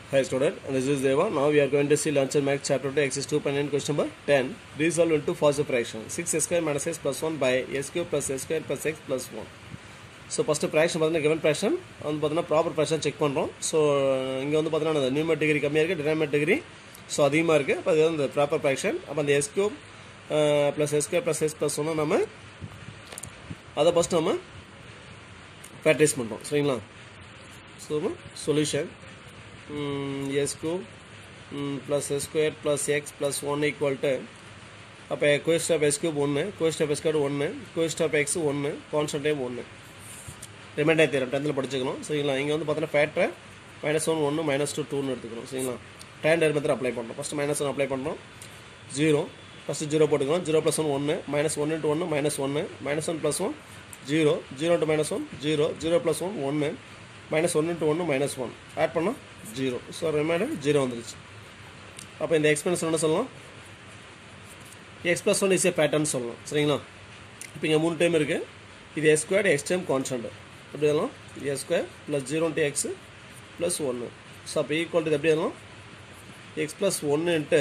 Hi student, this is Deva. Now we are going to see Launcher Max chapter 2 exercise 2.9 question number 10. Resolve into positive fraction. 6 square minus x plus 1 by s cube plus s square plus x plus 1. So first fraction பார்த்தீங்கன்னா given fraction வந்து பார்த்தீங்கன்னா proper fraction check பண்ணுறோம் so இங்கே வந்து பார்த்தீங்கன்னா அந்த நியூமர் degree கம்மியாக இருக்குது டினாமேட் டிகிரி ஸோ அதிகமாக இருக்குது அப்போ அது வந்து இந்த ப்ராப்பர் ப்ராக்ஷன் அப்போ அந்த S cube plus S square plus S plus ஒன்று நம்ம அதை ஃபஸ்ட் நம்ம ப்ராக்டிஸ் பண்ணுறோம் சரிங்களா so solution S cube plus S square plus X plus one equal to அப்போ கோஸ்ட் ஆஃப் எஸ் கியூப் ஒன்று கோஸ்ட் ஆஃப் எஸ் ஸ்கொயர் ஒன்று cost of X ஒன்று கான்ஸ்டன்ட் டைம் ஒன்று ரிமைண்டர் தேரம் டென்த்தில் படிச்சுக்கணும் சரிங்களா இங்கே வந்து பார்த்தீங்கன்னா ஃபேக்டரை மைனஸ் ஒன் ஒன்று மைனஸ் டூ டூன்னு எடுத்துக்கணும் சரிங்களா டேன் டேர் மெத்தட் அப்ளை பண்ணுறோம் ஃபஸ்ட்டு மைனஸ் ஒன் அப்ளை பண்ணுறோம் ஜீரோ ஃபஸ்ட்டு ஜீரோ போட்டுக்கணும் ஜீரோ ப்ளஸ் ஒன் ஒன்று மைனஸ் ஒன் இன்ட்டு ஒன்று மைனஸ் ஒன்று minus one plus one zero zero into minus one zero zero plus one ஒன்று மைனஸ் ஒன் இன்ட்டு ஒன்று minus one add பண்ணால் zero so remainder zero வந்துருச்சு அப்போ இந்த எக்ஸ்பென்ஸ் என்ன சொல்லலாம் X plus one is a factor சொல்லலாம் சரிங்களா இப்போ இங்கே மூணு டைம் இருக்குது இது S square X time constant எப்படி எழுதலாம் S square plus zero into X plus ஒன்று ஸோ அப்போ ஈக்குவல் டு எப்படி எழுதலாம் எக்ஸ் ப்ளஸ் ஒன்று இன்ட்டு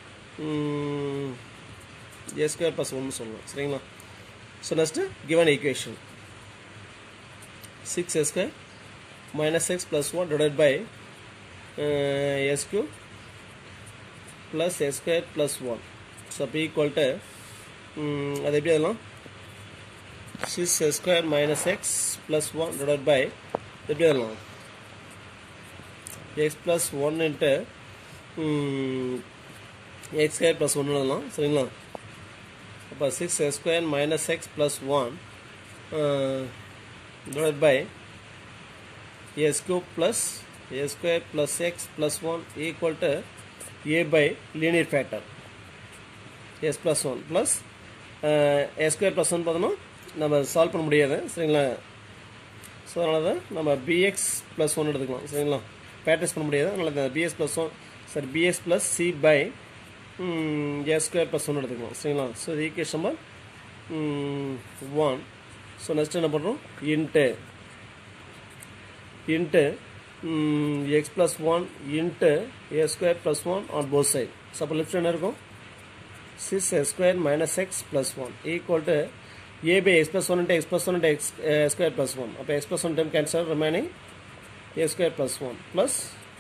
எஸ் ஸ்கொயர் ப்ளஸ் ஒன்று சொல்லலாம் சரிங்களா so next given equation six S square minus X plus one divide by S cube plus S square plus one so அப்போ equal to அது எப்படி எழுதலாம் six S square minus X plus one divide by எப்படி எழுதலாம் X plus one into X square plus ஒன்று எழுதலாம் சரிங்களா அப்போ six S square minus X plus one divide by S cube plus S square plus X plus one equal to A by linear factor S plus one plus S square plus one பார்த்தோன்னா நம்ம solve பண்ண முடியாது சரிங்களா so அதனால தான் நம்ம px plus one எடுத்துக்கலாம் சரிங்களா ப்ராக்டிஸ் பண்ண முடியாது அதனால் இந்த BS plus one sorry BS plus C by S square plus one எடுத்துக்கலாம் சரிங்களா ஸோ இது equation number one so next என்ன பண்ணுறோம் into into X plus one into S square plus one on both side so அப்போ left என்ன இருக்கும் six S square minus X plus one equal to a by x plus 1 into x plus 1 into x uh, square plus 1. அப்போ x plus 1 term cancel remaining a square plus 1 plus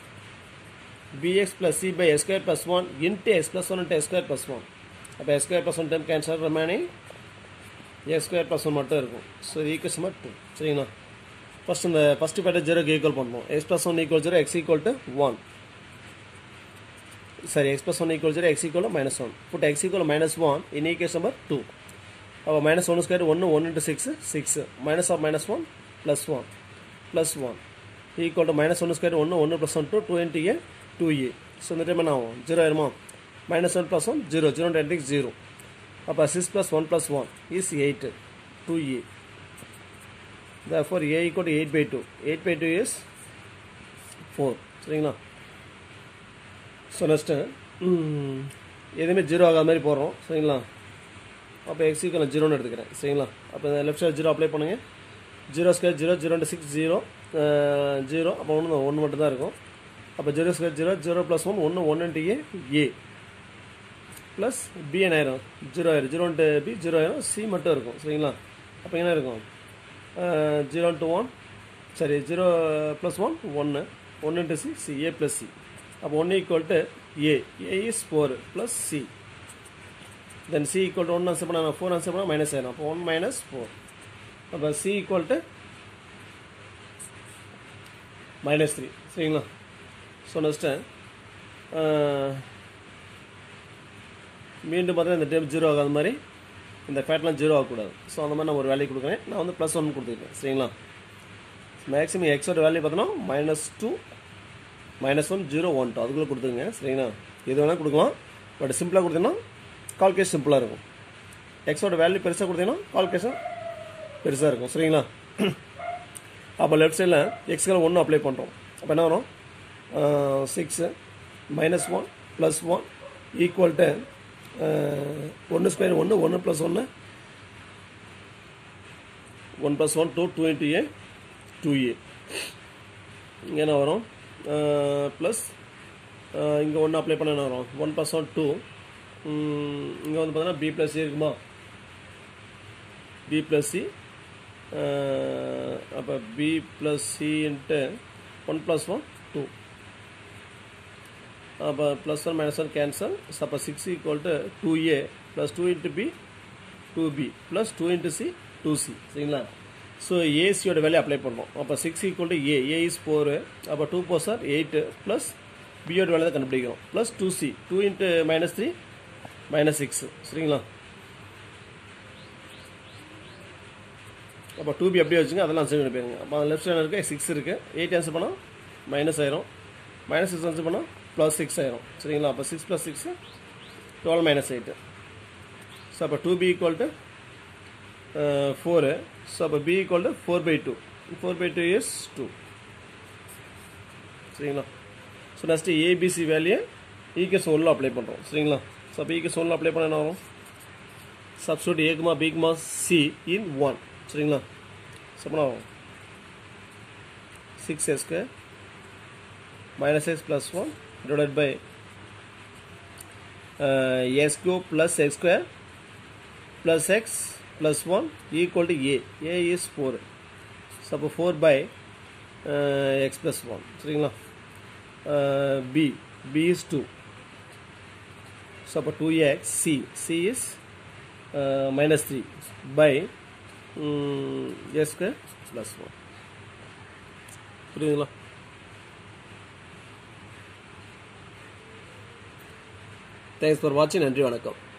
bx plus c by s square plus 1 into x plus 1 into s square plus 1. அப்போ s square plus 1 term cancel remaining a square plus 1 மட்டும் இருக்கும் so இது equal மட்டும் two சரிங்களா first இந்த first factor ஜீரோக்கு equal பண்ணுவோம் X plus one equal zero X equal to one சரி X plus one equal zero X equal minus one put X equal minus one in equation number two அப்போ minus ஒன்று square ஒன்று one into six six minus of minus one plus one plus one equal to minus ஒன்று square ஒன்று ஒன்று plus one two two into A two A so இந்த time என்ன ஆகும் zero ஆயிருமா minus one plus one zero zero ten zero அப்போ six plus one plus one is eight two A therefore a equal to 8 by 2 8 by 2 is 4 சரிங்களா so next எதுவுமே zero ஆகாத மாதிரி போடுறோம் சரிங்களா அப்போ எக்ஸுக்கு நான் ஜீரோன்னு எடுத்துக்கிறேன் சரிங்களா அப்போ இந்த லெஃப்ட் சைடு ஜீரோ அப்ளை பண்ணுங்கள் zero square zero zero into six zero zero அப்போ ஒன்று ஒன்று மட்டும் தான் இருக்கும் அப்போ zero square zero zero plus one ஒன்று ஒன்று into A A plus B என்ன ஆயிரும் ஜீரோ ஆயிரும் ஜீரோ இன்ட்டு பி ஜீரோ ஆயிரும் சி மட்டும் இருக்கும் சரிங்களா அப்போ என்ன இருக்கும் ஜீரோ இன்ட்டு ஒன் சரி ஜீரோ ப்ளஸ் ஒன் ஒன்று ஒன்று into C C A plus C அப்போ ஒன்று equal to A A is four plus C then C equal to one answer பண்ணால் ஃபோர் ஆன்சர் பண்ணால் மைனஸ் ஆயிடும் அப்போ ஒன் மைனஸ் ஃபோர் அப்போ C equal to minus three சரிங்களா so next மீண்டும் பார்த்தீங்கன்னா இந்த டைம் ஜீரோ ஆகாத மாதிரி இந்த ஃபேட்லாம் ஜீரோ ஆகக்கூடாது ஸோ அந்த மாதிரி நான் ஒரு வேல்யூ கொடுக்குறேன் நான் வந்து ப்ளஸ் ஒன் கொடுத்துருக்கேன் சரிங்களா மேக்ஸிமம் எக்ஸோட வேல்யூ பார்த்தோன்னா minus two minus one zero one two அதுக்குள்ளே கொடுத்துருங்க சரிங்களா எது வேணால் கொடுக்கலாம் பட் சிம்பிளாக கொடுத்தீங்கன்னா கால்குலேஷன் சிம்பிளாக இருக்கும் எக்ஸோட வேல்யூ பெருசாக கொடுத்தீங்கன்னா கால்குலேஷன் பெருசாக இருக்கும் சரிங்களா அப்போ லெஃப்ட் சைடில் எக்ஸ்க்கு ஒன்று அப்ளை பண்ணுறோம் அப்போ என்ன வரும் six minus one plus one equal to ஒன்று ஸ்கொயர் ஒன்று ஒன்று ப்ளஸ் ஒன்று one plus one two two into A two A இங்கே என்ன வரும் ப்ளஸ் இங்கே ஒன்று அப்ளை பண்ண என்ன வரும் ஒன் ப்ளஸ் ஒன் டூ இங்கே வந்து பார்த்தீங்கன்னா பி ப்ளஸ் சி இருக்குமா பி ப்ளஸ் சி அப்போ B plus C into one plus one two அப்போ plus one minus one cancel அப்போ six equal to two A plus two into B two B plus two into C two C சரிங்களா so ஏசியோட value apply பண்ணோம் அப்போ six equal to A A is four அப்போ two four sir eight plus பியோட value தான் கண்டுபிடிக்கிறோம் plus two C two into minus three minus six சரிங்களா அப்போ டூ பி அப்படியே வச்சுங்க அதெல்லாம் ஆன்சர் பண்ணி போயிருங்க அப்போ லெஃப்ட் சைடில் இருக்குது சிக்ஸ் இருக்குது எயிட் ஆன்சர் பண்ணால் மைனஸ் ஆயிரும் மைனஸ் சிக்ஸ் ஆன்சர் பண்ணால் ப்ளஸ் சிக்ஸ் ஆயிரும் சரிங்களா அப்போ six plus six twelve minus eight so அப்போ two B equal to four so அப்போ B equal to four by two four by two years two சரிங்களா so next ABC value ஈகேஸ் ஒன்றில் apply பண்ணுறோம் சரிங்களா ஸோ அப்போ ஈகேஸ் ஒன்றில் அப்ளை பண்ண என்ன வரும் சப்ஸ்டியூட் ஏக்குமா பிக்குமா சி இன் ஒன் சரிங்களா ஸோ அப்போ ஆகும் சிக்ஸ் எஸ்க்கு minus x plus 1 divided by uh, s cube plus x square plus x plus 1 equal to a a is 4 so அப்போ 4 by uh, x plus 1 சரிங்களா uh, b b is 2 so அப்போ 2x c c is uh, minus 3 by um, s square plus 1 புரியுதுங்களா thanks for வாட்சிங் நன்றி வணக்கம்